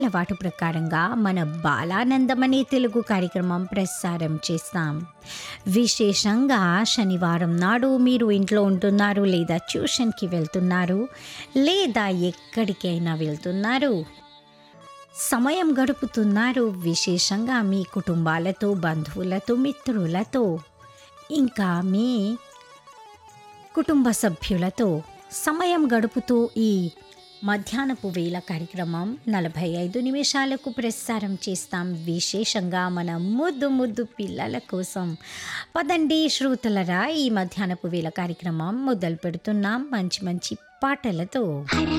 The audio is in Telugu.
అలవాటు ప్రకారంగా మన బాలానందం అనే తెలుగు కార్యక్రమం ప్రసారం చేస్తాం విశేషంగా శనివారం నాడు మీరు ఇంట్లో ఉంటున్నారు లేదా ట్యూషన్కి వెళ్తున్నారు లేదా ఎక్కడికైనా వెళ్తున్నారు సమయం గడుపుతున్నారు విశేషంగా మీ కుటుంబాలతో బంధువులతో మిత్రులతో ఇంకా మీ కుటుంబ సభ్యులతో సమయం గడుపుతూ ఈ మధ్యాహ్నపు వేళ కార్యక్రమం నలభై ఐదు నిమిషాలకు ప్రసారం చేస్తాం విశేషంగా మన ముద్దు ముద్దు పిల్లల కోసం పదండి శ్రోతలరా ఈ మధ్యాహ్నపు వేళ కార్యక్రమం మొదలు పెడుతున్నాం మంచి మంచి పాటలతో హర